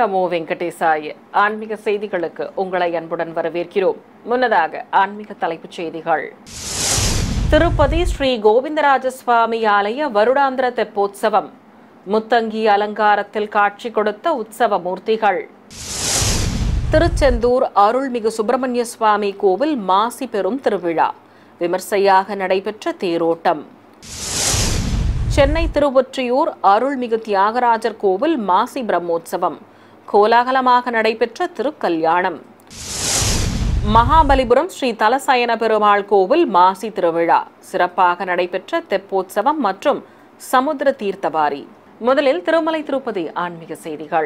நமோ வெங்கடேசாய ஆன்மீக செய்திகளுக்கு உங்களை அன்புடன் வரவேற்கிறோம் முன்னதாக ஆன்மீக தலைப்புச் செய்திகள் திருப்பதி ஸ்ரீ கோவிந்தராஜ சுவாமி ஆலய வருடாந்திர தெப்போத்சவம் முத்தங்கி அலங்காரத்தில் காட்சி கொடுத்த உற்சவ மூர்த்திகள் திருச்செந்தூர் அருள்மிகு சுப்பிரமணிய சுவாமி கோவில் மாசி பெரும் திருவிழா விமர்சையாக நடைபெற்ற தேரோட்டம் சென்னை திருவொற்றியூர் அருள்மிகு தியாகராஜர் கோவில் மாசி பிரம்மோற்சவம் கோலாகலமாக நடைபெற்ற திருக்கல்யாணம் மகாபலிபுரம் ஸ்ரீ தலசயன பெருமாள் கோவில் மாசி திருவிழா சிறப்பாக நடைபெற்ற தெப்போற்சவம் மற்றும் சமுத்திர தீர்த்தவாரி முதலில் திருமலை திருப்பதி ஆன்மீக செய்திகள்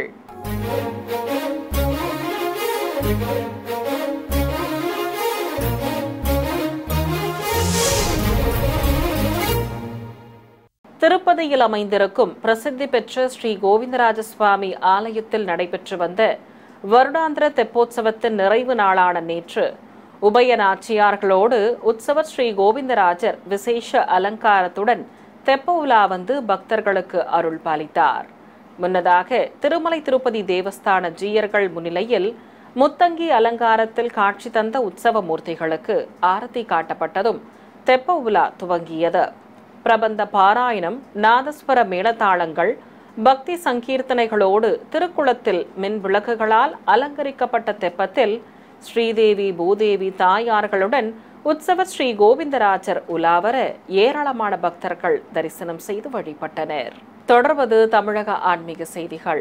திருப்பதியில் அமைந்திருக்கும் பிரசித்தி பெற்ற ஸ்ரீ கோவிந்தராஜ சுவாமி ஆலயத்தில் நடைபெற்று வந்த வருடாந்திர தெப்போற்சவத்தின் நிறைவு நாளான நேற்று உபய நாச்சியார்களோடு உற்சவர் ஸ்ரீ கோவிந்தராஜர் விசேஷ அலங்காரத்துடன் தெப்ப உலா வந்து பக்தர்களுக்கு அருள் பாலித்தார் முன்னதாக திருமலை திருப்பதி தேவஸ்தான ஜீயர்கள் முன்னிலையில் முத்தங்கி அலங்காரத்தில் காட்சி தந்த உற்சவ மூர்த்திகளுக்கு ஆரத்தி காட்டப்பட்டதும் தெப்ப உலா துவங்கியது பிரபந்த பாராயணம் நாதஸ்வர மேளதாளங்கள் பக்தி சங்கீர்த்தனைகளோடு திருக்குளத்தில் மின் விளக்குகளால் அலங்கரிக்கப்பட்ட தெப்பத்தில் ஸ்ரீதேவி பூதேவி தாயார்களுடன் உற்சவர் ஸ்ரீ கோவிந்தராஜர் உலாவர ஏராளமான பக்தர்கள் தரிசனம் செய்து வழிபட்டனர் தொடர்வது தமிழக ஆன்மீக செய்திகள்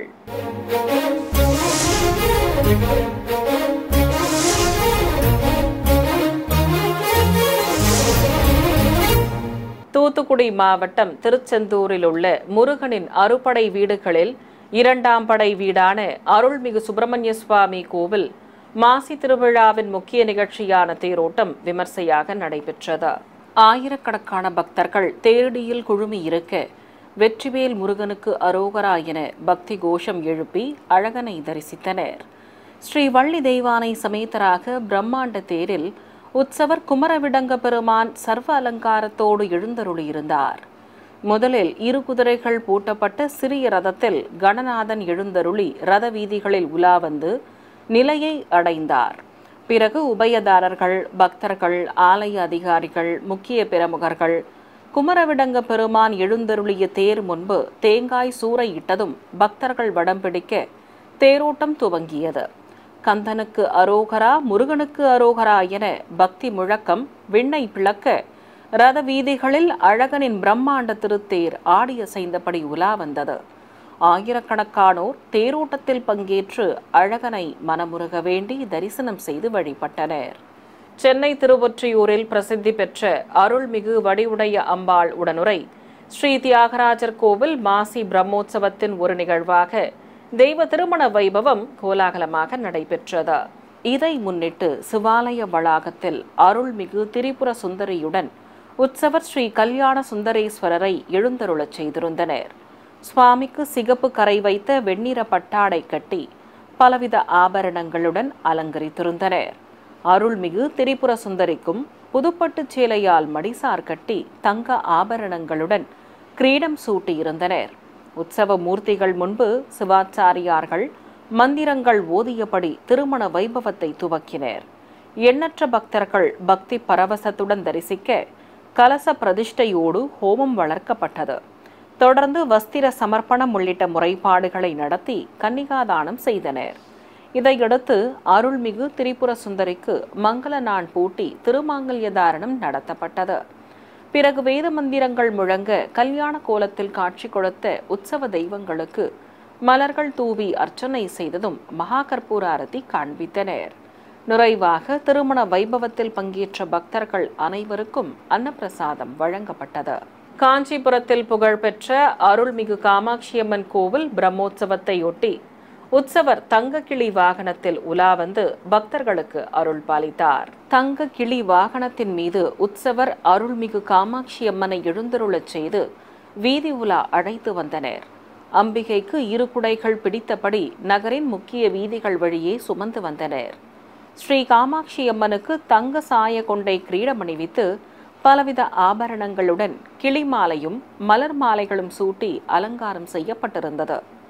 தூத்துக்குடி மாவட்டம் திருச்செந்தூரில் உள்ள முருகனின் அறுபடை வீடுகளில் இரண்டாம் படை வீடான அருள்மிகு சுப்பிரமணிய சுவாமி கோவில் மாசி திருவிழாவின் முக்கிய நிகழ்ச்சியான தேரோட்டம் விமர்சையாக நடைபெற்றது ஆயிரக்கணக்கான பக்தர்கள் தேரடியில் குழுமி இருக்க வெற்றிவேல் முருகனுக்கு அரோகரா என பக்தி கோஷம் எழுப்பி அழகனை தரிசித்தனர் ஸ்ரீ வள்ளி தெய்வானை சமேதராக பிரம்மாண்ட தேரில் உற்சவர் குமரவிடங்க பெருமான் சர்வ அலங்காரத்தோடு எழுந்தருளியிருந்தார் முதலில் இரு குதிரைகள் பூட்டப்பட்ட சிறிய ரதத்தில் கணநாதன் எழுந்தருளி ரத வீதிகளில் உலா வந்து நிலையை அடைந்தார் பிறகு உபயதாரர்கள் பக்தர்கள் ஆலய அதிகாரிகள் முக்கிய பிரமுகர்கள் குமரவிடங்க பெருமான் எழுந்தருளிய தேர் முன்பு தேங்காய் சூறை இட்டதும் பக்தர்கள் வடம் பிடிக்க தேரோட்டம் துவங்கியது கந்தனுக்கு அரோகரா முருகனுக்கு அரோகரா என பக்தி முழக்கம் விண்ணை பிளக்க ரத வீதிகளில் அழகனின் பிரம்மாண்ட திருத்தேர் ஆடியசைந்தபடி உலா வந்தது ஆயிரக்கணக்கானோர் தேரோட்டத்தில் பங்கேற்று அழகனை மனமுருக வேண்டி தரிசனம் செய்து வழிபட்டனர் சென்னை திருவொற்றியூரில் பிரசித்தி பெற்ற அருள்மிகு வடிவுடைய அம்பாள் உடனுரை ஸ்ரீ தியாகராஜர் கோவில் மாசி பிரம்மோற்சவத்தின் ஒரு நிகழ்வாக தெய்வ திருமண வைபவம் கோலாகலமாக நடைபெற்றது இதை முன்னிட்டு சிவாலய வளாகத்தில் அருள்மிகு திரிபுர சுந்தரியுடன் உற்சவர் ஸ்ரீ கல்யாண சுந்தரேஸ்வரரை எழுந்தருளச் செய்திருந்தனர் சுவாமிக்கு சிகப்பு கரை வைத்த வெண்ணிற பட்டாடை கட்டி பலவித ஆபரணங்களுடன் அலங்கரித்திருந்தனர் அருள்மிகு திரிபுர சுந்தரிக்கும் புதுப்பட்டு சேலையால் மடிசார் கட்டி தங்க ஆபரணங்களுடன் கிரீடம் சூட்டியிருந்தனர் உற்சவ மூர்த்திகள் முன்பு சிவாச்சாரியார்கள் மந்திரங்கள் ஓதியபடி திருமண வைபவத்தை துவக்கினர் எண்ணற்ற பக்தர்கள் பக்தி பரவசத்துடன் தரிசிக்க கலச பிரதிஷ்டையோடு ஹோமம் வளர்க்கப்பட்டது தொடர்ந்து வஸ்திர சமர்ப்பணம் உள்ளிட்ட முறைப்பாடுகளை நடத்தி கன்னிகாதானம் செய்தனர் இதையடுத்து அருள்மிகு திரிபுர சுந்தரிக்கு மங்கள நாள் பூட்டி திருமாங்கல்ய தாரணம் நடத்தப்பட்டது பிறகு வேத மந்திரங்கள் முழங்க கல்யாண கோலத்தில் காட்சி கொடுத்த உற்சவ தெய்வங்களுக்கு மலர்கள் தூவி அர்ச்சனை செய்ததும் மகா கற்பூர அரதி காண்பித்தனர் நிறைவாக திருமண வைபவத்தில் பங்கேற்ற பக்தர்கள் அனைவருக்கும் அன்னப்பிரசாதம் வழங்கப்பட்டது காஞ்சிபுரத்தில் புகழ்பெற்ற அருள்மிகு காமாட்சியம்மன் கோவில் பிரம்மோற்சவத்தையொட்டி உற்சவர் தங்க கிளி வாகனத்தில் உலா வந்து பக்தர்களுக்கு அருள் பாலித்தார் தங்க கிளி வாகனத்தின் மீது உற்சவர் அருள்மிகு காமாட்சி அம்மனை எழுந்தருளச் செய்து வீதி உலா அழைத்து வந்தனர் அம்பிகைக்கு இரு குடைகள் பிடித்தபடி நகரின் முக்கிய வீதிகள் வழியே சுமந்து வந்தனர் ஸ்ரீ காமாட்சி அம்மனுக்கு தங்க சாய கொண்டை கிரீடம் அணிவித்து பலவித ஆபரணங்களுடன் கிளி மாலையும் மலர் மாலைகளும் சூட்டி அலங்காரம் செய்யப்பட்டிருந்தது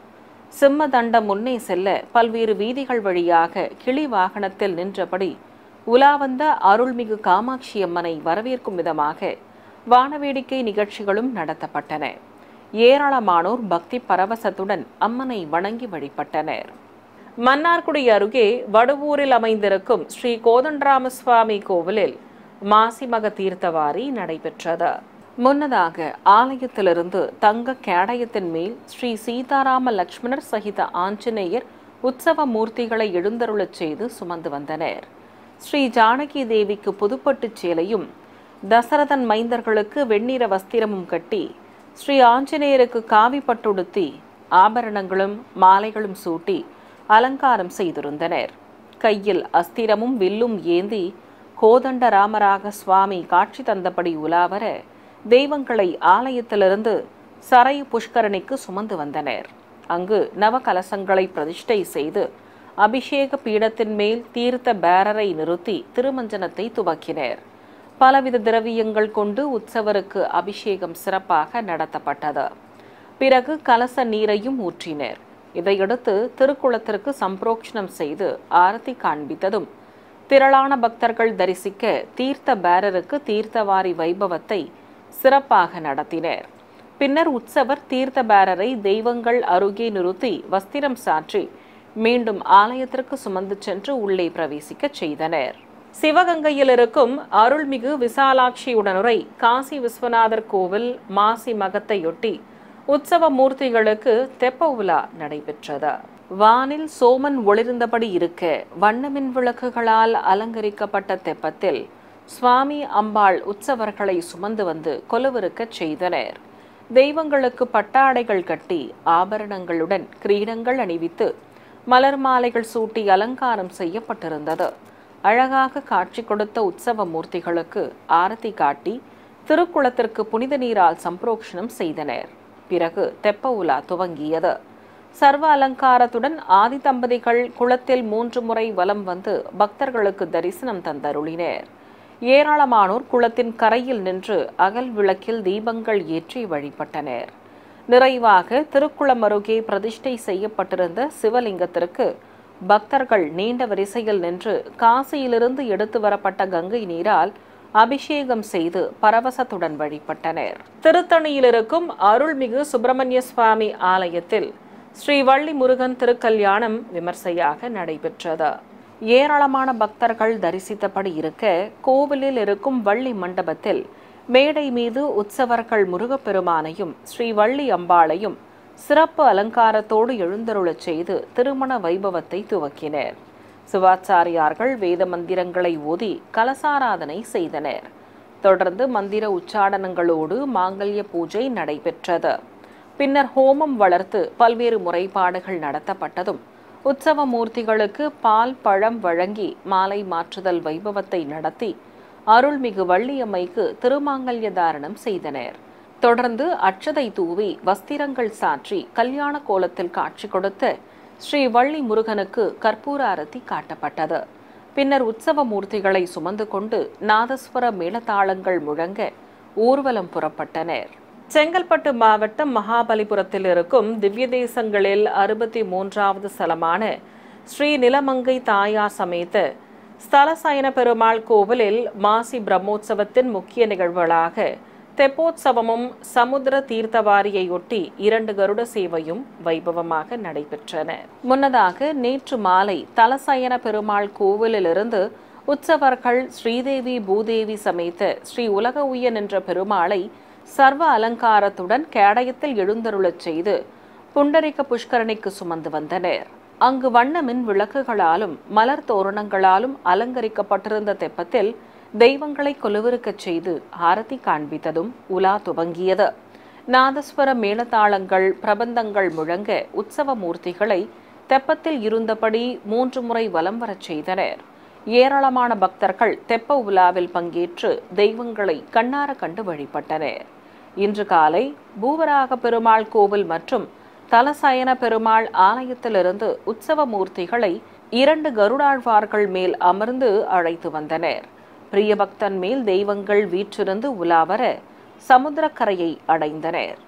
சிம்மதண்டம் முன்னே செல்ல பல்வேறு வீதிகள் வழியாக கிளி வாகனத்தில் நின்றபடி உலா வந்த அருள்மிகு காமாட்சி அம்மனை வரவேற்கும் விதமாக வானவேடிக்கை நிகழ்ச்சிகளும் நடத்தப்பட்டன ஏராளமானோர் பக்தி பரவசத்துடன் அம்மனை வணங்கி வழிபட்டனர் மன்னார்குடி அருகே வடுவூரில் அமைந்திருக்கும் ஸ்ரீ கோதண்டராம சுவாமி கோவிலில் மாசிமக தீர்த்தவாரி நடைபெற்றது முன்னதாக ஆலயத்திலிருந்து தங்க கேடயத்தின் மேல் ஸ்ரீ சீதாராம லக்ஷ்மணர் சகித ஆஞ்சநேயர் உற்சவ மூர்த்திகளை எழுந்தருளச் செய்து சுமந்து வந்தனர் ஸ்ரீ ஜானகி தேவிக்கு புதுப்பட்டுச் சேலையும் தசரதன் மைந்தர்களுக்கு வெண்ணிற வஸ்திரமும் கட்டி ஸ்ரீ ஆஞ்சநேயருக்கு காவி பட்டுடுத்தி ஆபரணங்களும் மாலைகளும் சூட்டி அலங்காரம் செய்திருந்தனர் கையில் அஸ்திரமும் வில்லும் ஏந்தி கோதண்ட ராமராக சுவாமி காட்சி தந்தபடி உலாவர தெய்வங்களை ஆலயத்திலிருந்து சரையு புஷ்கரணிக்கு சுமந்து வந்தனர் அங்கு நவகலசங்களை பிரதிஷ்டை செய்து அபிஷேக பீடத்தின் மேல் தீர்த்த பேரரை நிறுத்தி திருமஞ்சனத்தை துவக்கினர் பலவித திரவியங்கள் கொண்டு உற்சவருக்கு அபிஷேகம் சிறப்பாக நடத்தப்பட்டது பிறகு கலச நீரையும் ஊற்றினர் இதையடுத்து திருக்குளத்திற்கு சம்பிரோக்ஷணம் செய்து ஆரத்தி காண்பித்ததும் திரளான பக்தர்கள் தரிசிக்க தீர்த்த பேரருக்கு தீர்த்தவாரி வைபவத்தை சிறப்பாக நடத்தினர் பின்னர் உற்சவர் தீர்த்த பேரரை தெய்வங்கள் அருகே நிறுத்தி வஸ்திரம் சாற்றி மீண்டும் ஆலயத்திற்கு சுமந்து சென்று உள்ளே பிரவேசிக்கச் செய்தனர் சிவகங்கையில் இருக்கும் அருள்மிகு விசாலாட்சியுடனுரை காசி விஸ்வநாதர் கோவில் மாசி மகத்தையொட்டி உற்சவ மூர்த்திகளுக்கு தெப்ப உலா நடைபெற்றது வானில் சோமன் ஒளிர்ந்தபடி இருக்க வண்ணமின் விளக்குகளால் அலங்கரிக்கப்பட்ட தெப்பத்தில் சுவாமி அம்பாள் உற்சவர்களை சுமந்து வந்து கொலுவிருக்கச் செய்தனர் தெய்வங்களுக்கு பட்டாடைகள் கட்டி ஆபரணங்களுடன் கிரீடங்கள் அணிவித்து மலர் மாலைகள் சூட்டி அலங்காரம் செய்யப்பட்டிருந்தது அழகாக காட்சி கொடுத்த உற்சவ மூர்த்திகளுக்கு ஆரத்தி காட்டி திருக்குளத்திற்கு புனித நீரால் சம்பிரோக்ஷணம் செய்தனர் பிறகு தெப்ப உலா துவங்கியது சர்வ அலங்காரத்துடன் ஆதி தம்பதிகள் குளத்தில் மூன்று முறை வலம் வந்து பக்தர்களுக்கு தரிசனம் தந்தருளினர் ஏராளமானோர் குளத்தின் கரையில் நின்று அகல் விளக்கில் தீபங்கள் ஏற்றி வழிபட்டனர் நிறைவாக திருக்குளம் அருகே பிரதிஷ்டை செய்யப்பட்டிருந்த சிவலிங்கத்திற்கு பக்தர்கள் நீண்ட வரிசையில் நின்று காசியிலிருந்து எடுத்து வரப்பட்ட கங்கை நீரால் அபிஷேகம் செய்து பரவசத்துடன் வழிபட்டனர் திருத்தணியில் இருக்கும் அருள்மிகு சுப்பிரமணிய சுவாமி ஆலயத்தில் ஸ்ரீ வள்ளி முருகன் திருக்கல்யாணம் விமர்சையாக நடைபெற்றது ஏராளமான பக்தர்கள் தரிசித்தபடி இருக்க கோவிலில் இருக்கும் வள்ளி மண்டபத்தில் மேடை மீது உற்சவர்கள் முருகப்பெருமானையும் ஸ்ரீ வள்ளி அம்பாளையும் சிறப்பு அலங்காரத்தோடு எழுந்தருளச் செய்து திருமண வைபவத்தை துவக்கினர் சிவாச்சாரியார்கள் வேத மந்திரங்களை ஓதி கலசாராதனை செய்தனர் தொடர்ந்து மந்திர உச்சாடனங்களோடு மாங்கல்ய பூஜை நடைபெற்றது பின்னர் ஹோமம் வளர்த்து பல்வேறு முறைப்பாடுகள் நடத்தப்பட்டதும் உற்சவ மூர்த்திகளுக்கு பால் பழம் வழங்கி மாலை மாற்றுதல் வைபவத்தை நடத்தி அருள்மிகு வள்ளியம்மைக்கு திருமாங்கல்ய தாரணம் செய்தனர் தொடர்ந்து அட்சதை தூவி வஸ்திரங்கள் சாற்றி கல்யாண கோலத்தில் காட்சி கொடுத்த ஸ்ரீ வள்ளி முருகனுக்கு கற்பூர அரத்தி காட்டப்பட்டது பின்னர் உற்சவ மூர்த்திகளை சுமந்து கொண்டு நாதஸ்வர மேளதாளங்கள் முழங்க ஊர்வலம் புறப்பட்டனர் செங்கல்பட்டு மாவட்டம் மகாபலிபுரத்தில் இருக்கும் திவ்ய தேசங்களில் அறுபத்தி மூன்றாவது ஸ்தலமான ஸ்ரீ நிலமங்கை தாயார் சமேத ஸ்தலசயன பெருமாள் கோவிலில் மாசி பிரம்மோற்சவத்தின் முக்கிய நிகழ்வுகளாக தெப்போத்சவமும் சமுத்திர தீர்த்தவாரியையொட்டி இரண்டு கருட சேவையும் வைபவமாக நடைபெற்றன முன்னதாக நேற்று மாலை தலசயன பெருமாள் கோவிலிலிருந்து உற்சவர்கள் ஸ்ரீதேவி பூதேவி சமேத ஸ்ரீ உலக உய்யன் என்ற பெருமாளை சர்வ அலங்காரத்துடன் கேடயத்தில் எழுந்தருளச் செய்து புண்டரிக புஷ்கரணிக்கு சுமந்து வந்தனர் அங்கு வண்ண மின் விளக்குகளாலும் மலர் தோரணங்களாலும் அலங்கரிக்கப்பட்டிருந்த தெப்பத்தில் தெய்வங்களை கொலுவிருக்கச் செய்து ஆரத்தி காண்பித்ததும் உலா துவங்கியது நாதஸ்வர மேளதாளங்கள் பிரபந்தங்கள் முழங்க உற்சவ மூர்த்திகளை தெப்பத்தில் இருந்தபடி மூன்று முறை வலம் வரச் செய்தனர் ஏராளமான பக்தர்கள் தெப்ப உலாவில் பங்கேற்று தெய்வங்களை கண்ணார கண்டு வழிபட்டனர் இன்று காலை பூவராக பெருமாள் கோவில் மற்றும் தலசயன பெருமாள் ஆலயத்திலிருந்து உற்சவ மூர்த்திகளை இரண்டு கருடாழ்வார்கள் மேல் அமர்ந்து அழைத்து வந்தனர் பிரியபக்தன் மேல் தெய்வங்கள் வீற்றிருந்து உலாவர சமுத்திரக்கரையை அடைந்தனர்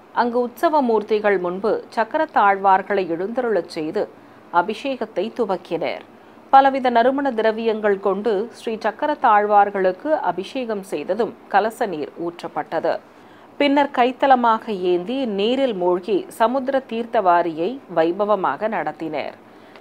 அங்கு உற்சவ மூர்த்திகள் முன்பு சக்கரத்தாழ்வார்களை எழுந்தருளச் செய்து அபிஷேகத்தை துவக்கினர் பலவித நறுமண திரவியங்கள் கொண்டு ஸ்ரீ சக்கரத்தாழ்வார்களுக்கு அபிஷேகம் செய்ததும் கலச நீர் ஊற்றப்பட்டது பின்னர் கைத்தலமாக ஏந்தி நீரில் மூழ்கி சமுத்திர தீர்த்தவாரியை வைபவமாக நடத்தினர்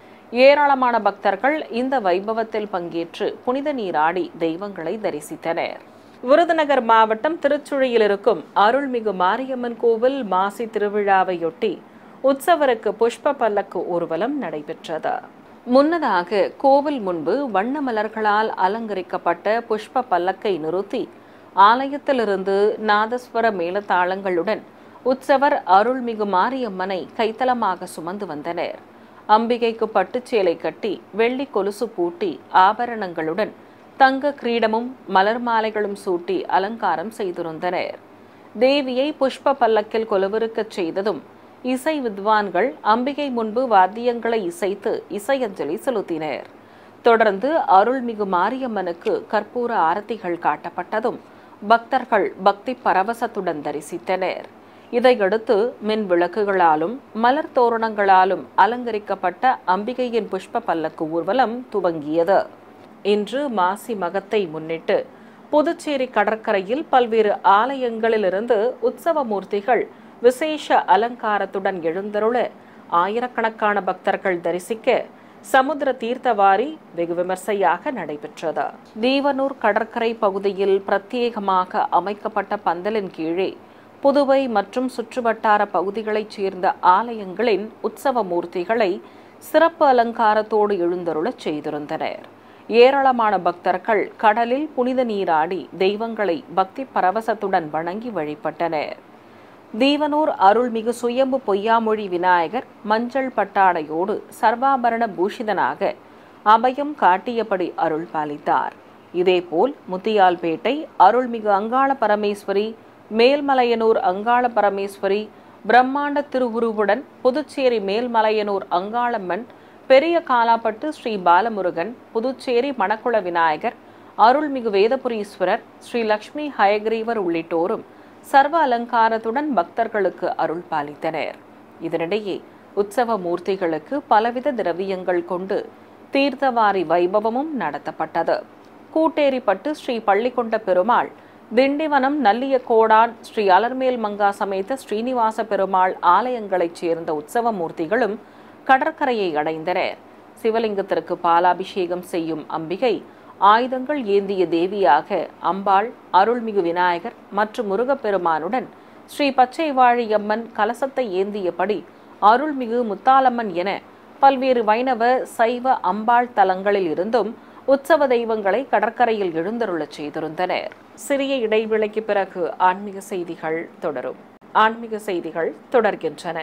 ஏராளமான பக்தர்கள் இந்த வைபவத்தில் பங்கேற்று புனித நீராடி தெய்வங்களை தரிசித்தனர் விருதுநகர் மாவட்டம் திருச்சுழியில் இருக்கும் அருள்மிகு மாரியம்மன் கோவில் மாசி திருவிழாவையொட்டி உற்சவருக்கு புஷ்ப பல்லக்கு ஊர்வலம் நடைபெற்றது முன்னதாக கோவில் முன்பு வண்ண மலர்களால் அலங்கரிக்கப்பட்ட புஷ்ப பல்லக்கை நிறுத்தி ஆலயத்திலிருந்து நாதஸ்வர மேளதாளங்களுடன் உற்சவர் அருள்மிகு மாரியம்மனை கைத்தலமாக சுமந்து வந்தனர் அம்பிகைக்கு பட்டுச்சேலை கட்டி வெள்ளி கொலுசு பூட்டி ஆபரணங்களுடன் தங்க கிரீடமும் மலர் மாலைகளும் சூட்டி அலங்காரம் செய்திருந்தனர் தேவியை புஷ்ப பல்லக்கில் கொலுவிருக்கச் செய்ததும் இசை வித்வான்கள் அம்பிகை முன்பு வாத்தியங்களை இசைத்து இசையஞ்சலி செலுத்தினர் தொடர்ந்து அருள்மிகு மாரியம்மனுக்கு கற்பூர ஆரத்திகள் காட்டப்பட்டதும் பக்தர்கள் பக்தி பரவசத்துடன் தரிசித்தனர் இதையடுத்து மின் விளக்குகளாலும் மலர் தோரணங்களாலும் அலங்கரிக்கப்பட்ட அம்பிகையின் புஷ்ப பல்லக்கு ஊர்வலம் துவங்கியது இன்று மாசி மகத்தை முன்னிட்டு புதுச்சேரி கடற்கரையில் பல்வேறு ஆலயங்களிலிருந்து உற்சவ மூர்த்திகள் விசேஷ அலங்காரத்துடன் எழுந்தருள ஆயிரக்கணக்கான பக்தர்கள் தரிசிக்க சமுத்திர தீர்த்தவாரி வெகு விமர்சையாக நடைபெற்றது தீவனூர் கடற்கரை பகுதியில் பிரத்யேகமாக அமைக்கப்பட்ட பந்தலின் கீழே புதுவை மற்றும் சுற்றுவட்டார பகுதிகளைச் சேர்ந்த ஆலயங்களின் உற்சவ மூர்த்திகளை சிறப்பு அலங்காரத்தோடு எழுந்தருளச் செய்திருந்தனர் ஏராளமான பக்தர்கள் கடலில் புனித நீராடி தெய்வங்களை பக்தி பரவசத்துடன் வணங்கி வழிபட்டனர் தீவனூர் அருள்மிகு சுயம்பு பொய்யாமொழி விநாயகர் மஞ்சள் பட்டாடையோடு சர்வாபரண பூஷிதனாக அபயம் காட்டியபடி அருள் பாலித்தார் இதேபோல் முத்தியால்பேட்டை அருள்மிகு அங்காள பரமேஸ்வரி மேல்மலையனூர் அங்காள பரமேஸ்வரி பிரம்மாண்ட திருவுருவுடன் புதுச்சேரி மேல்மலையனூர் அங்காளம்மன் பெரிய காலாப்பட்டு ஸ்ரீ பாலமுருகன் புதுச்சேரி மணக்குள விநாயகர் அருள்மிகு வேதபுரீஸ்வரர் ஸ்ரீ லக்ஷ்மி ஹயக்ரீவர் உள்ளிட்டோரும் சர்வ அலங்காரத்துடன் பக்தர்களுக்கு அருள் பாலித்தனர் இதனிடையே உற்சவ மூர்த்திகளுக்கு பலவித திரவியங்கள் கொண்டு தீர்த்தவாரி வைபவமும் நடத்தப்பட்டது கூட்டேரிப்பட்டு ஸ்ரீ பள்ளிக்கொண்ட பெருமாள் திண்டிவனம் நல்லிய கோடான் ஸ்ரீ அலர்மேல் மங்கா சமேத ஸ்ரீனிவாச பெருமாள் ஆலயங்களைச் சேர்ந்த உற்சவ மூர்த்திகளும் கடற்கரையை அடைந்தனர் சிவலிங்கத்திற்கு பாலாபிஷேகம் செய்யும் அம்பிகை ஆயுதங்கள் ஏந்திய தேவியாக அம்பாள் அருள்மிகு விநாயகர் மற்றும் முருகப்பெருமானுடன் ஸ்ரீ பச்சை வாழியம்மன் கலசத்தை ஏந்தியபடி அருள்மிகு முத்தாலம்மன் என பல்வேறு வைணவ சைவ அம்பாள் தலங்களில் இருந்தும் உற்சவ தெய்வங்களை கடற்கரையில் எழுந்தருளச் செய்திருந்தனர் சிறிய இடைவேளைக்கு பிறகு ஆன்மீக செய்திகள் தொடரும் ஆன்மீக செய்திகள் தொடர்கின்றன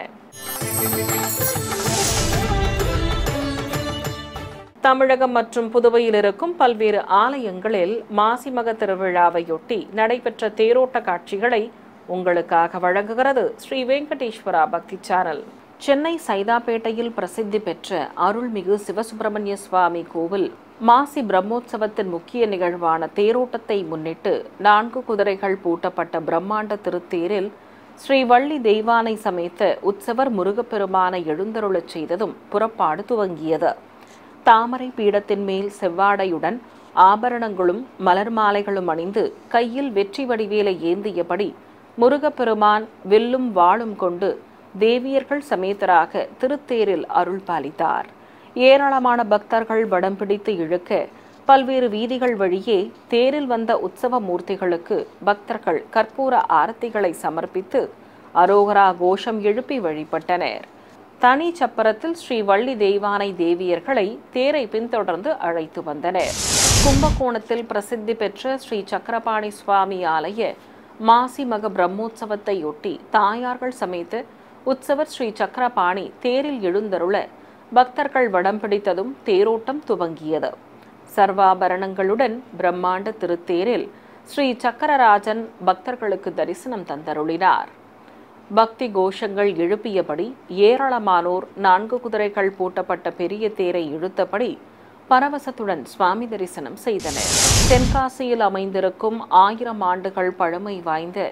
தமிழகம் மற்றும் புதுவையில் இருக்கும் பல்வேறு ஆலயங்களில் மாசிமக திருவிழாவையொட்டி நடைபெற்ற தேரோட்ட காட்சிகளை உங்களுக்காக வழங்குகிறது ஸ்ரீ வெங்கடேஸ்வரா பக்தி சேனல் சென்னை சைதாப்பேட்டையில் பிரசித்தி பெற்ற அருள்மிகு சிவசுப்பிரமணிய சுவாமி கோவில் மாசி பிரம்மோற்சவத்தின் முக்கிய நிகழ்வான தேரோட்டத்தை முன்னிட்டு நான்கு குதிரைகள் பூட்டப்பட்ட பிரம்மாண்ட திருத்தேரில் ஸ்ரீ வள்ளி தெய்வானை சமேத்த உற்சவர் முருகப்பெருமானை எழுந்தருளச் செய்ததும் புறப்பாடு துவங்கியது தாமரை பீடத்தின் மேல் செவ்வாடையுடன் ஆபரணங்களும் மலர் மாலைகளும் அணிந்து கையில் வெற்றி வடிவேலை ஏந்தியபடி முருகப்பெருமான் வில்லும் வாளும் கொண்டு தேவியர்கள் சமேதராக திருத்தேரில் அருள் பாலித்தார் ஏராளமான பக்தர்கள் வடம் பிடித்து இழுக்க பல்வேறு வீதிகள் வழியே தேரில் வந்த உற்சவ மூர்த்திகளுக்கு பக்தர்கள் கற்பூர ஆரத்திகளை சமர்ப்பித்து அரோகரா கோஷம் எழுப்பி வழிபட்டனர் தனி சப்பரத்தில் ஸ்ரீ வள்ளி தெய்வானை தேவியர்களை தேரை பின்தொடர்ந்து அழைத்து வந்தனர் கும்பகோணத்தில் பிரசித்தி பெற்ற ஸ்ரீ சக்கரபாணி சுவாமி ஆலய மாசி மக பிரம்மோற்சவத்தையொட்டி தாயார்கள் சமேத உற்சவர் ஸ்ரீ சக்கரபாணி தேரில் எழுந்தருள பக்தர்கள் வடம் பிடித்ததும் தேரோட்டம் துவங்கியது சர்வாபரணங்களுடன் பிரம்மாண்ட திருத்தேரில் ஸ்ரீ சக்கரராஜன் பக்தர்களுக்கு தரிசனம் தந்தருளினார் பக்தி கோஷங்கள் எழுப்பியபடி ஏராளமானோர் நான்கு குதிரைகள் பூட்டப்பட்ட பெரிய தேரை இழுத்தபடி பரவசத்துடன் சுவாமி தரிசனம் செய்தனர் தென்காசியில் அமைந்திருக்கும் ஆயிரம் ஆண்டுகள் பழமை வாய்ந்த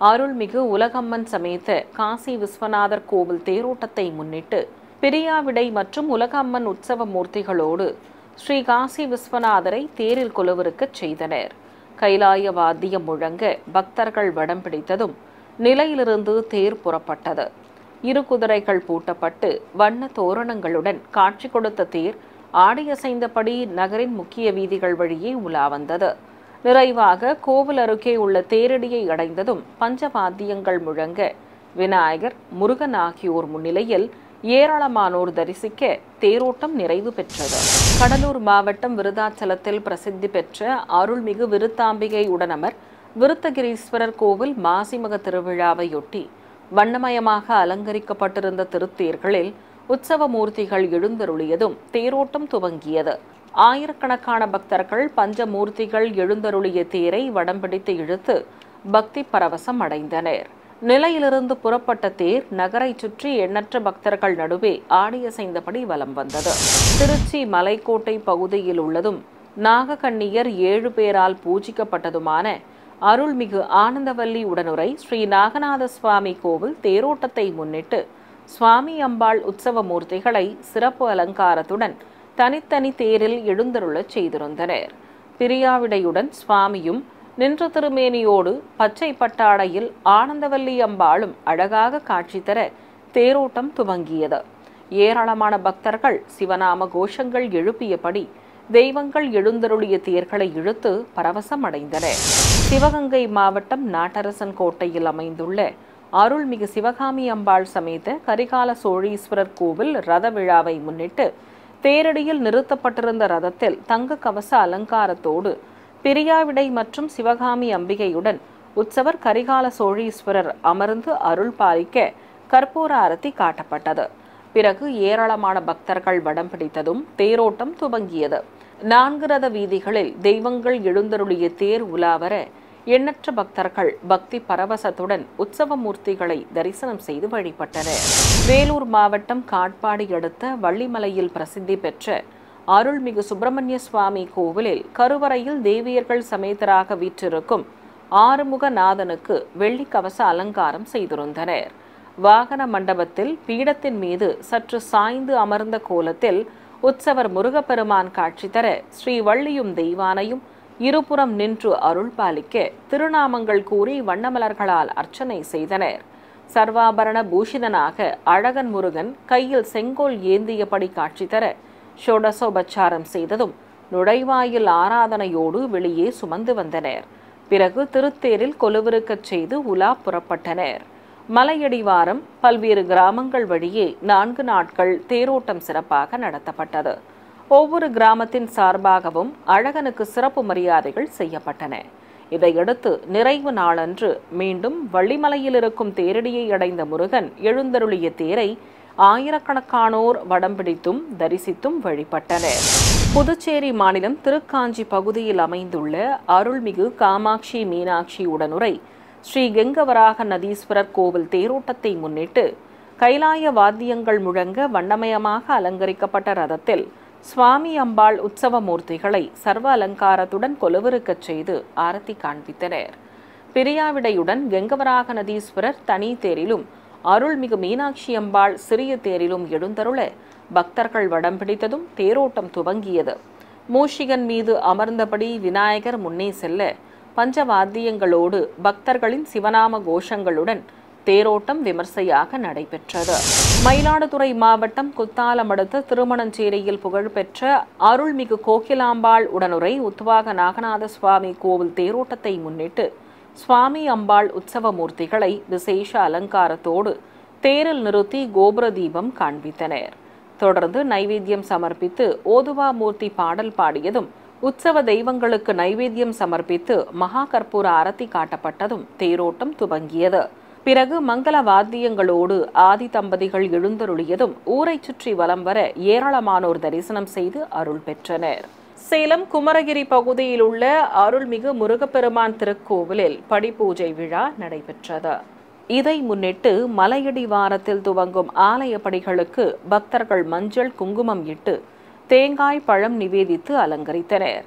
அருள்மிகு உலகம்மன் சமேத காசி விஸ்வநாதர் கோவில் தேரோட்டத்தை முன்னிட்டு பிரியாவிடை மற்றும் உலகம்மன் உற்சவ மூர்த்திகளோடு ஸ்ரீ காசி விஸ்வநாதரை தேரில் கொலுவிருக்கச் செய்தனர் கைலாய வாத்தியம் முழங்க பக்தர்கள் வடம் பிடித்ததும் நிலையிலிருந்து தேர் புறப்பட்டது இரு குதிரைகள் பூட்டப்பட்டு வண்ண தோரணங்களுடன் காட்சி கொடுத்த தேர் ஆடியசைந்தபடி நகரின் முக்கிய வீதிகள் வழியே உலா வந்தது நிறைவாக கோவில் அருகே உள்ள தேரடியை அடைந்ததும் பஞ்சவாத்தியங்கள் முழங்க விநாயகர் முருகன் ஆகியோர் முன்னிலையில் ஏராளமானோர் தரிசிக்க தேரோட்டம் நிறைவு பெற்றது கடலூர் மாவட்டம் விருதாச்சலத்தில் பிரசித்தி பெற்ற அருள்மிகு விருத்தாம்பிகை உடனமர் விருத்தகிரீஸ்வரர் கோவில் மாசிமக திருவிழாவையொட்டி வண்ணமயமாக அலங்கரிக்கப்பட்டிருந்த திருத்தேர்களில் உற்சவ மூர்த்திகள் எழுந்தருளியதும் தேரோட்டம் துவங்கியது ஆயிரக்கணக்கான பக்தர்கள் பஞ்சமூர்த்திகள் எழுந்தருளிய தேரை வடம் பிடித்து இழுத்து பக்தி பரவசம் அடைந்தனர் நிலையிலிருந்து புறப்பட்ட தேர் நகரை சுற்றி எண்ணற்ற பக்தர்கள் நடுவே ஆடியசைந்தபடி வலம் வந்தது திருச்சி மலைக்கோட்டை பகுதியில் உள்ளதும் நாகக்கண்ணியர் ஏழு பேரால் பூஜிக்கப்பட்டதுமான அருள்மிகு ஆனந்தவல்லி உடனுரை ஸ்ரீ நாகநாத சுவாமி கோவில் தேரோட்டத்தை முன்னிட்டு சுவாமி அம்பாள் உற்சவ மூர்த்திகளை சிறப்பு அலங்காரத்துடன் தனித்தனி தேரில் எழுந்தருளச் செய்திருந்தனர் பிரியாவிடையுடன் சுவாமியும் நின்ற திருமேனியோடு பச்சை பட்டாடையில் ஆனந்தவல்லி அம்பாளும் அழகாக காட்சி தர தேரோட்டம் துவங்கியது ஏராளமான பக்தர்கள் சிவநாம கோஷங்கள் எழுப்பியபடி தெய்வங்கள் எழுந்தருளிய தேர்களை இழுத்து பரவசம் அடைந்தனர் சிவகங்கை மாவட்டம் நாட்டரசன் கோட்டையில் அமைந்துள்ள அருள்மிகு சிவகாமி அம்பாள் சமேத கரிகால சோழீஸ்வரர் கோவில் ரத விழாவை முன்னிட்டு தேரடியில் நிறுத்தப்பட்டிருந்த ரதத்தில் தங்க கவச அலங்காரத்தோடு பிரியாவிடை மற்றும் சிவகாமி அம்பிகையுடன் உற்சவர் கரிகால சோழீஸ்வரர் அமர்ந்து அருள் பாலிக்க கற்பூர அரத்தி காட்டப்பட்டது பிறகு ஏராளமான பக்தர்கள் வடம் பிடித்ததும் தேரோட்டம் துவங்கியது நான்கு ரத வீதிகளில் தெய்வங்கள் எழுந்தருளிய தேர் உலாவர எண்ணற்ற பக்தர்கள் பக்தி பரவசத்துடன் உற்சவ மூர்த்திகளை தரிசனம் செய்து வழிபட்டனர் வேலூர் மாவட்டம் காட்பாடி அடுத்த வள்ளிமலையில் பிரசித்தி பெற்ற அருள்மிகு சுப்பிரமணிய சுவாமி கோவிலில் கருவறையில் தேவியர்கள் சமேதராக வீற்றிருக்கும் ஆறுமுக நாதனுக்கு வெள்ளி கவச அலங்காரம் செய்திருந்தனர் வாகன மண்டபத்தில் பீடத்தின் மீது சற்று சாய்ந்து அமர்ந்த கோலத்தில் உற்சவர் முருகப்பெருமான் காட்சி தர ஸ்ரீ வள்ளியும் தெய்வானையும் இருபுறம் நின்று அருள் பாலிக்க திருநாமங்கள் கூறி வண்ணமலர்களால் அர்ச்சனை செய்தனர் சர்வாபரண பூஷிதனாக அழகன் முருகன் கையில் செங்கோல் ஏந்தியபடி காட்சி தர ஷோடசோபச்சாரம் செய்ததும் நுழைவாயில் ஆராதனையோடு வெளியே சுமந்து வந்தனர் பிறகு திருத்தேரில் கொலுவிருக்கச் செய்து உலா புறப்பட்டனர் மலையடிவாரம் பல்வேறு கிராமங்கள் வழியே நான்கு நாட்கள் தேரோட்டம் சிறப்பாக நடத்தப்பட்டது ஒவ்வொரு கிராமத்தின் சார்பாகவும் அழகனுக்கு சிறப்பு மரியாதைகள் செய்யப்பட்டன இதையடுத்து நிறைவு நாளன்று மீண்டும் வள்ளிமலையில் இருக்கும் தேரடியை அடைந்த முருகன் எழுந்தருளிய தேரை ஆயிரக்கணக்கானோர் வடம் பிடித்தும் தரிசித்தும் வழிபட்டனர் புதுச்சேரி மாநிலம் திருக்காஞ்சி பகுதியில் அமைந்துள்ள அருள்மிகு காமாட்சி மீனாட்சி உடனுரை ஸ்ரீ கெங்கவராக நதீஸ்வரர் கோவில் தேரோட்டத்தை முன்னிட்டு கைலாய வாத்தியங்கள் முழங்க வண்ணமயமாக அலங்கரிக்கப்பட்ட ரதத்தில் சுவாமி அம்பாள் உற்சவ மூர்த்திகளை சர்வ அலங்காரத்துடன் கொலுவிருக்கச் செய்து ஆரத்தி காண்பித்தனர் பிரியாவிடையுடன் கெங்கவராக நதீஸ்வரர் தனி தேரிலும் அருள்மிகு மீனாட்சி அம்பாள் சிறிய தேரிலும் எழுந்தருள பக்தர்கள் வடம் பிடித்ததும் தேரோட்டம் துவங்கியது மூஷிகன் மீது அமர்ந்தபடி விநாயகர் முன்னே செல்ல பஞ்சவாத்தியங்களோடு பக்தர்களின் சிவநாம கோஷங்களுடன் தேரோட்டம் விமர்சையாக நடைபெற்றது மயிலாடுதுறை மாவட்டம் குத்தாலம் அடுத்த திருமணஞ்சேரியில் புகழ்பெற்ற அருள்மிகு கோகிலாம்பாள் உடனுரை உத்வாக நாகநாத சுவாமி கோவில் தேரோட்டத்தை முன்னிட்டு சுவாமி அம்பாள் உற்சவ மூர்த்திகளை விசேஷ அலங்காரத்தோடு தேரில் நிறுத்தி கோபுர தீபம் காண்பித்தனர் தொடர்ந்து நைவேத்தியம் சமர்ப்பித்து ஓதுவா மூர்த்தி பாடல் பாடியதும் உற்சவ தெய்வங்களுக்கு நைவேத்தியம் சமர்ப்பித்து மகா கற்பூர அரத்தி காட்டப்பட்டதும் தேரோட்டம் துவங்கியது பிறகு மங்கள வாத்தியங்களோடு ஆதி தம்பதிகள் எழுந்தருளியதும் ஊரைச் சுற்றி வலம் வர ஏராளமானோர் தரிசனம் செய்து அருள் பெற்றனர் சேலம் குமரகிரி பகுதியில் உள்ள அருள்மிகு முருகப்பெருமான் திருக்கோவிலில் படிப்பூஜை விழா நடைபெற்றது இதை முன்னிட்டு மலையடி வாரத்தில் துவங்கும் ஆலய படிகளுக்கு பக்தர்கள் மஞ்சள் குங்குமம் இட்டு தேங்காய் பழம் நிவேதித்து அலங்கரித்தனர்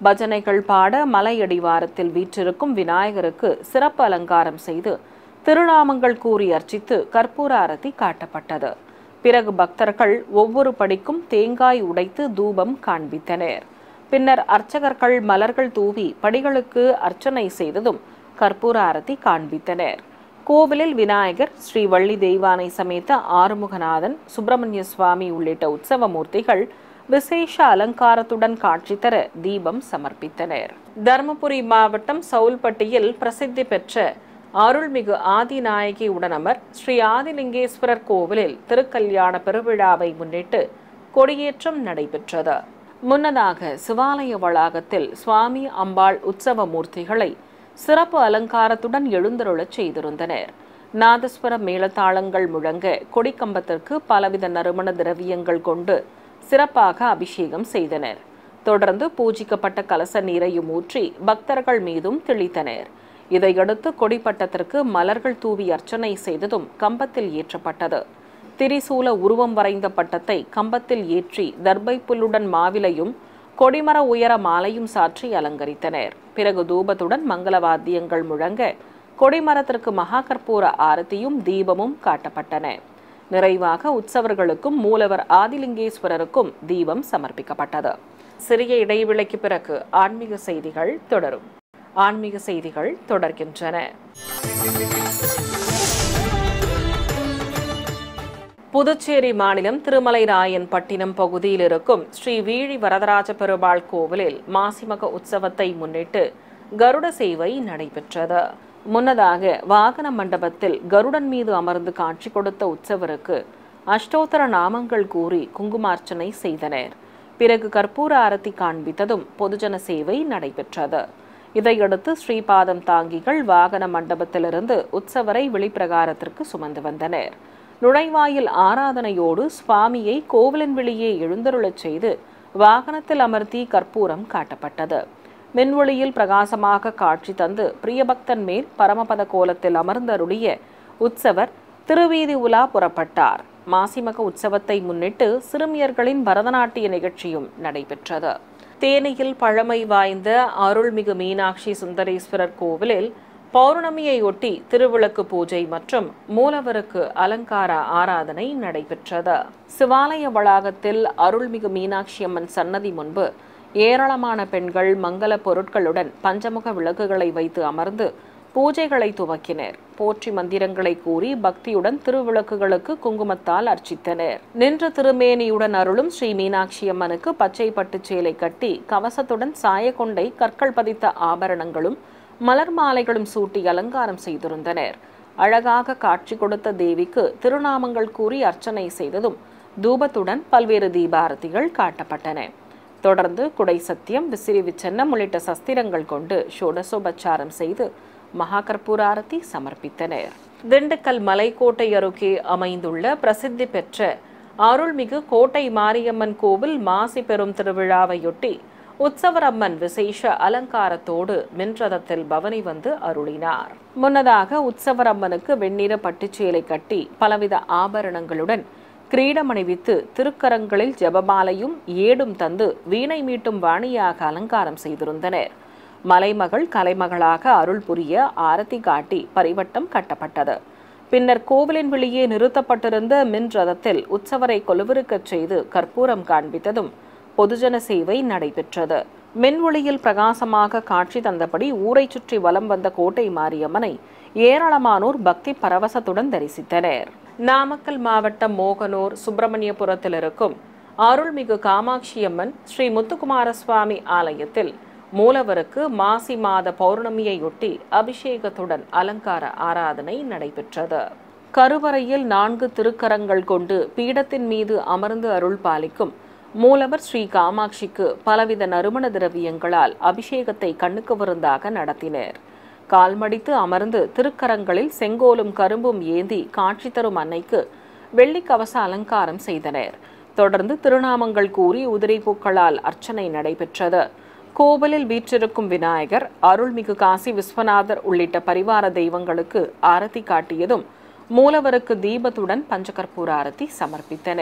பஜனைகள் பாட மலையடிவாரத்தில் வீற்றிருக்கும் விநாயகருக்கு சிறப்பு அலங்காரம் செய்து திருநாமங்கள் கூறி அர்ச்சித்து கற்பூர அரத்தி காட்டப்பட்டது பிறகு பக்தர்கள் ஒவ்வொரு படிக்கும் தேங்காய் உடைத்து தூபம் காண்பித்தனர் பின்னர் அர்ச்சகர்கள் மலர்கள் தூவி படிகளுக்கு அர்ச்சனை செய்ததும் கற்பூர அரத்தி காண்பித்தனர் கோவிலில் விநாயகர் ஸ்ரீ வள்ளி தெய்வானை சமேத ஆறுமுகநாதன் சுப்பிரமணிய சுவாமி உள்ளிட்ட உற்சவ மூர்த்திகள் விசேஷ அலங்காரத்துடன் காட்சி தர தீபம் சமர்ப்பித்தனர் தருமபுரி மாவட்டம் சவுல்பட்டியில் பிரசித்தி பெற்ற அருள்மிகு ஆதிநாயகி உடனமர் ஸ்ரீ ஆதிலிங்கேஸ்வரர் கோவிலில் திருக்கல்யாண பெருவிழாவை முன்னிட்டு கொடியேற்றம் நடைபெற்றது முன்னதாக சிவாலய வளாகத்தில் சுவாமி அம்பாள் உற்சவ மூர்த்திகளை சிறப்பு அலங்காரத்துடன் எழுந்தருளச் செய்திருந்தனர் நாதஸ்வர மேளதாளங்கள் முழங்க கொடிக்கம்பத்திற்கு பலவித நறுமண திரவியங்கள் கொண்டு சிறப்பாக அபிஷேகம் செய்தனர் தொடர்ந்து பூஜிக்கப்பட்ட கலச நீரையும் ஊற்றி பக்தர்கள் மீதும் தெளித்தனர் இதையடுத்து கொடிப்பட்டத்திற்கு மலர்கள் தூவி அர்ச்சனை செய்ததும் கம்பத்தில் ஏற்றப்பட்டது திரிசூல உருவம் வரைந்த பட்டத்தை கம்பத்தில் ஏற்றி தர்பை புல்லுடன் மாவிலையும் கொடிமர உயர மாலையும் சாற்றி அலங்கரித்தனர் பிறகு தூபத்துடன் மங்கள வாத்தியங்கள் முழங்க கொடிமரத்திற்கு மகா கற்பூர ஆரத்தியும் தீபமும் காட்டப்பட்டன நிறைவாக உற்சவர்களுக்கும் மூலவர் ஆதிலிங்கேஸ்வரருக்கும் தீபம் சமர்ப்பிக்கப்பட்டது சிறிய இடைவெளிக்கு பிறகு ஆன்மீக செய்திகள் தொடரும் ஆன்மீக செய்திகள் தொடர்கின்றன புதுச்சேரி மாநிலம் திருமலைராயன் பட்டினம் பகுதியில் இருக்கும் ஸ்ரீ வீழி வரதராஜ பெருமாள் கோவிலில் மாசிமக உற்சவத்தை முன்னிட்டு கருட சேவை நடைபெற்றது முன்னதாக வாகன மண்டபத்தில் கருடன் மீது அமர்ந்து காட்சி கொடுத்த உற்சவருக்கு அஷ்டோத்தர நாமங்கள் கூறி குங்குமார்ச்சனை செய்தனர் பிறகு கற்பூர அரத்தி காண்பித்ததும் பொதுஜன சேவை நடைபெற்றது இதையடுத்து ஸ்ரீபாதம் தாங்கிகள் வாகன மண்டபத்திலிருந்து உற்சவரை வெளிப்பிரகாரத்திற்கு சுமந்து வந்தனர் நுழைவாயில் ஆராதனையோடு சுவாமியை கோவிலின் வெளியே எழுந்தருளச் செய்து வாகனத்தில் அமர்த்தி கற்பூரம் காட்டப்பட்டது மின்வொளியில் பிரகாசமாக காட்சி தந்து பிரியபக்தன் மேல் பரமபத கோலத்தில் அமர்ந்தருளிய உற்சவர் திருவீதி உலா புறப்பட்டார் மாசிமக உற்சவத்தை முன்னிட்டு சிறுமியர்களின் பரதநாட்டிய நிகழ்ச்சியும் நடைபெற்றது தேனியில் பழமை வாய்ந்த அருள்மிகு மீனாட்சி சுந்தரேஸ்வரர் கோவிலில் பௌர்ணமியையொட்டி திருவிளக்கு பூஜை மற்றும் மூலவருக்கு அலங்கார ஆராதனை நடைபெற்றது சிவாலய வளாகத்தில் அருள்மிகு மீனாட்சி அம்மன் சன்னதி முன்பு ஏராளமான பெண்கள் மங்கள பொருட்களுடன் பஞ்சமுக விளக்குகளை வைத்து அமர்ந்து பூஜைகளை துவக்கினர் போற்றி மந்திரங்களை கூறி பக்தியுடன் திருவிளக்குகளுக்கு குங்குமத்தால் அர்ச்சித்தனர் நின்ற திருமேனியுடன் அருளும் ஸ்ரீ மீனாட்சி அம்மனுக்கு பச்சை பட்டுச் சேலை கட்டி கவசத்துடன் சாயக்கொண்டை கற்கள் பதித்த ஆபரணங்களும் மலர் மாலைகளும் சூட்டி அலங்காரம் செய்திருந்தனர் அழகாக காட்சி கொடுத்த தேவிக்கு திருநாமங்கள் கூறி அர்ச்சனை செய்ததும் தூபத்துடன் பல்வேறு தீபாரதிகள் காட்டப்பட்டன தொடர்ந்து குடை சத்தியம் விசிறி விச்சன்னம் உள்ளிட்ட சஸ்திரங்கள் கொண்டு ஷோடசோபச்சாரம் செய்து மகா கற்பூர ஆரத்தி சமர்ப்பித்தனர் திண்டுக்கல் மலைக்கோட்டை அருகே அமைந்துள்ள பிரசித்தி பெற்ற அருள்மிகு கோட்டை மாரியம்மன் கோவில் மாசி பெறும் திருவிழாவையொட்டி உற்சவரம்மன் விசேஷ அலங்காரத்தோடு மின்றதத்தில் பவனி வந்து அருளினார் முன்னதாக உற்சவரம்மனுக்கு வெண்ணிற பட்டுச்சேலை கட்டி பலவித ஆபரணங்களுடன் கிரீடம் அணிவித்து திருக்கரங்களில் ஜெபமாலையும் ஏடும் தந்து வீணை மீட்டும் வாணியாக அலங்காரம் செய்திருந்தனர் மலைமகள் கலைமகளாக அருள் புரிய ஆரத்தி காட்டி பரிவட்டம் கட்டப்பட்டது பின்னர் கோவிலின் வெளியே நிறுத்தப்பட்டிருந்த மின் ரதத்தில் உற்சவரை கொலுவிருக்கச் செய்து கற்பூரம் காண்பித்ததும் பொதுஜன சேவை நடைபெற்றது மின்ஒளியில் பிரகாசமாக காட்சி தந்தபடி ஊரை சுற்றி வலம் வந்த கோட்டை மாரியம்மனை ஏராளமானோர் பக்தி பரவசத்துடன் தரிசித்தனர் நாமக்கல் மாவட்டம் மோகனூர் சுப்பிரமணியபுரத்தில் இருக்கும் அருள்மிகு காமாட்சியம்மன் ஸ்ரீ முத்துக்குமார சுவாமி ஆலயத்தில் மூலவருக்கு மாசி மாத பௌர்ணமியையொட்டி அபிஷேகத்துடன் அலங்கார ஆராதனை நடைபெற்றது கருவறையில் நான்கு திருக்கரங்கள் கொண்டு பீடத்தின் மீது அமர்ந்து அருள் பாலிக்கும் மூலவர் ஸ்ரீ காமாட்சிக்கு பலவித நறுமண திரவியங்களால் அபிஷேகத்தை கண்ணுக்கு விருந்தாக நடத்தினர் கால்மடித்து அமர்ந்து திருக்கரங்களில் செங்கோலும் கரும்பும் ஏந்தி காட்சி தரும் அன்னைக்கு வெள்ளி கவச அலங்காரம் செய்தனர் தொடர்ந்து திருநாமங்கள் கூறி உதிரை பூக்களால் அர்ச்சனை நடைபெற்றது கோவிலில் வீற்றிருக்கும் விநாயகர் அருள்மிகு காசி விஸ்வநாதர் உள்ளிட்ட பரிவார தெய்வங்களுக்கு ஆரத்தி காட்டியதும் மூலவருக்கு தீபத்துடன் பஞ்சகற்பூர ஆரத்தி சமர்ப்பித்தனர்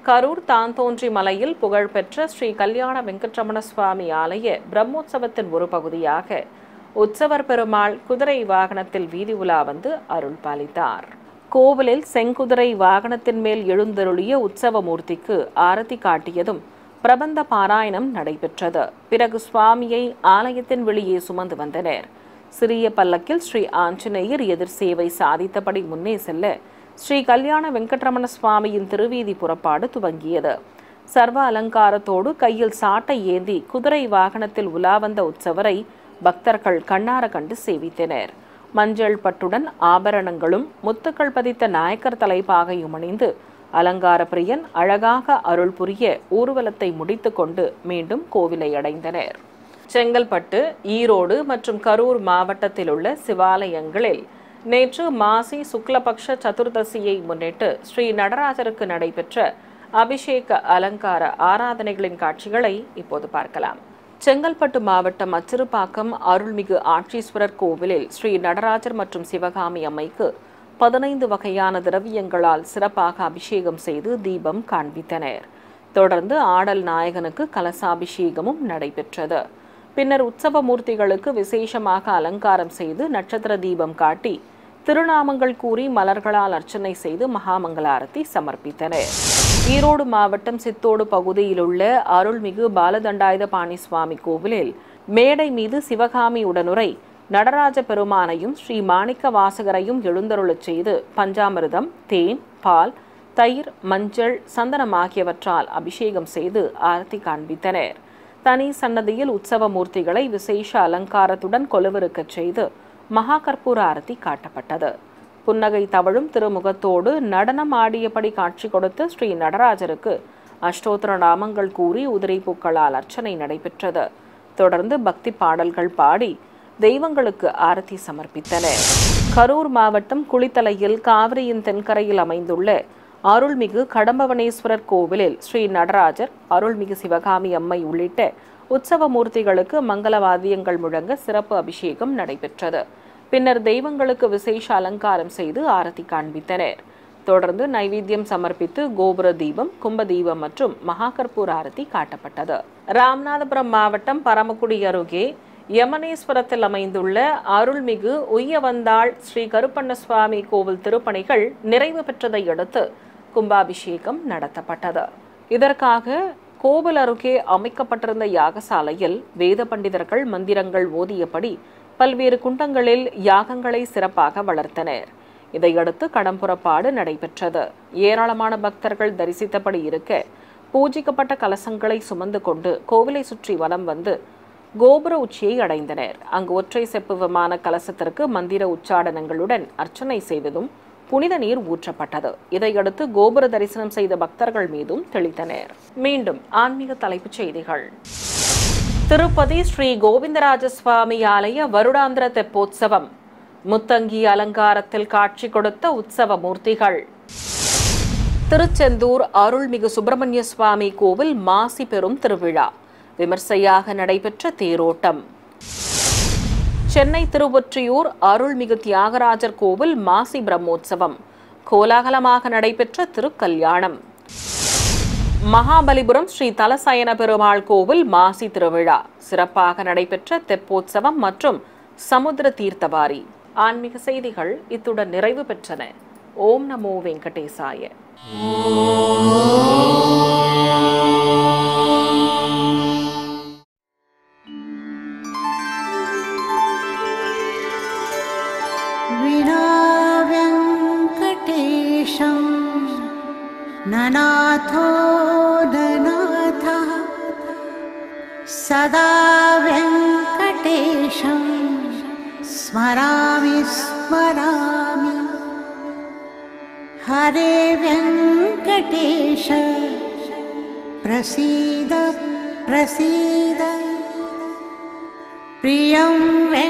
கரூர் தாந்தோன்றி மலையில் புகழ்பெற்ற ஸ்ரீ கல்யாண வெங்கட்ரமண சுவாமி ஆலய பிரம்மோற்சவத்தின் ஒரு பகுதியாக உற்சவர் பெருமாள் குதிரை வாகனத்தில் வீதி உலா வந்து அருள் பாலித்தார் கோவிலில் செங்குதிரை வாகனத்தின் மேல் எழுந்தருளிய உற்சவ மூர்த்திக்கு ஆரத்தி காட்டியதும் பிரபந்த பாராயணம் நடைபெற்றது பிறகு சுவாமியை ஆலயத்தின் வெளியே சுமந்து வந்தனர் சிறிய பல்லக்கில் ஸ்ரீ ஆஞ்சநேயர் எதிர் சேவை சாதித்தபடி முன்னே செல்ல ஸ்ரீ கல்யாண வெங்கட்ரமண சுவாமியின் திருவீதி புறப்பாடு துவங்கியது சர்வ அலங்காரத்தோடு கையில் சாட்டை ஏந்தி குதிரை வாகனத்தில் உலா வந்த உற்சவரை பக்தர்கள் கண்ணார கண்டு சேவித்தனர் மஞ்சள் பட்டுடன் ஆபரணங்களும் முத்துக்கள் பதித்த நாயக்கர் தலைப்பாகையும் அணிந்து அலங்கார பிரியன் அழகாக அருள் புரிய ஊர்வலத்தை முடித்துக்கொண்டு மீண்டும் கோவிலை அடைந்தனர் செங்கல்பட்டு ஈரோடு மற்றும் கரூர் மாவட்டத்தில் உள்ள சிவாலயங்களில் நேற்று மாசி சுக்லபக்ஷ சதுர்தசியை முன்னிட்டு ஸ்ரீ நடராஜருக்கு நடைபெற்ற அபிஷேக அலங்கார ஆராதனைகளின் காட்சிகளை இப்போது பார்க்கலாம் செங்கல்பட்டு மாவட்டம் அச்சிறுபாக்கம் அருள்மிகு ஆட்சீஸ்வரர் கோவிலில் ஸ்ரீ நடராஜர் மற்றும் சிவகாமி அம்மைக்கு பதினைந்து வகையான திரவியங்களால் சிறப்பாக அபிஷேகம் செய்து தீபம் காண்பித்தனர் தொடர்ந்து ஆடல் நாயகனுக்கு கலசாபிஷேகமும் நடைபெற்றது பின்னர் உற்சவ மூர்த்திகளுக்கு விசேஷமாக அலங்காரம் செய்து நட்சத்திர தீபம் காட்டி திருநாமங்கள் கூறி மலர்களால் அர்ச்சனை செய்து மகாமங்களாரத்தி சமர்ப்பித்தனர் ஈரோடு மாவட்டம் சித்தோடு பகுதியில் உள்ள அருள்மிகு பாலதண்டாயுத பாணி சுவாமி கோவிலில் மேடை மீது சிவகாமி உடனுரை நடராஜ பெருமானையும் ஸ்ரீ மாணிக்க வாசகரையும் எழுந்தருளச் செய்து பஞ்சாமிர்தம் தேன் பால் தயிர் மஞ்சள் சந்தனம் ஆகியவற்றால் அபிஷேகம் செய்து ஆரத்தி காண்பித்தனர் தனி சன்னதியில் உற்சவ மூர்த்திகளை விசேஷ அலங்காரத்துடன் கொலுவிருக்கச் செய்து மகா கற்பூர ஆரத்தி காட்டப்பட்டது புன்னகை தவழும் திருமுகத்தோடு நடனம் ஆடியபடி காட்சி கொடுத்த ஸ்ரீ நடராஜருக்கு அஷ்டோத்திர நாமங்கள் கூறி உதிரை பூக்களால் அர்ச்சனை நடைபெற்றது தொடர்ந்து பக்தி பாடல்கள் பாடி தெய்வங்களுக்கு ஆரத்தி சமர்ப்பித்தனர் கரூர் மாவட்டம் குளித்தலையில் காவிரியின் தென்கரையில் அமைந்துள்ள அருள்மிகு கடம்பவனேஸ்வரர் கோவிலில் ஸ்ரீ நடராஜர் அருள்மிகு சிவகாமி அம்மை உள்ளிட்ட உற்சவ மூர்த்திகளுக்கு மங்கள வாத்தியங்கள் முழங்க சிறப்பு அபிஷேகம் நடைபெற்றது பின்னர் தெய்வங்களுக்கு விசேஷ அலங்காரம் செய்து ஆரத்தி காண்பித்தனர் தொடர்ந்து நைவேத்தியம் சமர்ப்பித்து கோபுர தீபம் கும்ப தீபம் மற்றும் மகாகற்பூர் ஆரத்தி காட்டப்பட்டது ராமநாதபுரம் மாவட்டம் பரமக்குடி அருகே யமனேஸ்வரத்தில் அமைந்துள்ள அருள்மிகு உய்யவந்தாள் ஸ்ரீ கருப்பண்ண சுவாமி கோவில் திருப்பணிகள் நிறைவு பெற்றதை அடுத்து கும்பாபிஷேகம் நடத்தப்பட்டது இதற்காக கோவில் அருகே அமைக்கப்பட்டிருந்த யாகசாலையில் வேத பண்டிதர்கள் மந்திரங்கள் ஓதியபடி பல்வேறு குண்டங்களில் யாகங்களை சிறப்பாக வளர்த்தனர் இதையடுத்து கடம்புறப்பாடு நடைபெற்றது ஏராளமான பக்தர்கள் தரிசித்தபடி இருக்க பூஜிக்கப்பட்ட கலசங்களை சுமந்து கொண்டு கோவிலை சுற்றி வலம் வந்து கோபுர உச்சியை அடைந்தனர் அங்கு ஒற்றை செப்பு விமான கலசத்திற்கு மந்திர உச்சாடனங்களுடன் அர்ச்சனை செய்ததும் புனித நீர் ஊற்றப்பட்டது இதையடுத்து கோபுர தரிசனம் செய்த பக்தர்கள் மீதும் தெளித்தனர் மீண்டும் ஆன்மீக தலைப்புச் செய்திகள் திருப்பதி ஸ்ரீ கோவிந்தராஜ சுவாமி ஆலய வருடாந்திர தெப்போத்சவம் முத்தங்கி அலங்காரத்தில் காட்சி கொடுத்த உற்சவ மூர்த்திகள் திருச்செந்தூர் அருள்மிகு சுப்பிரமணிய சுவாமி கோவில் மாசி பெறும் திருவிழா விமர்சையாக நடைபெற்ற தேரோட்டம் சென்னை திருவொற்றியூர் அருள்மிகு தியாகராஜர் கோவில் மாசி பிரம்மோற்சவம் கோலாகலமாக நடைபெற்ற திருக்கல்யாணம் மகாபலிபுரம் ஸ்ரீ தலசயன பெருமாள் கோவில் மாசி திருவிழா சிறப்பாக நடைபெற்ற தெப்போற்சவம் மற்றும் சமுத்திர தீர்த்தவாரி ஆன்மீக செய்திகள் இத்துடன் நிறைவு பெற்றன ஓம் நமோ வெங்கடேசாய विनाव्यङ्कटेशं ननाथो ननाथः सदा व्यङ्कटेशं स्मरामि स्मरामि हरे व्यङ्कटेश प्रसीद प्रसीद प्रियं वे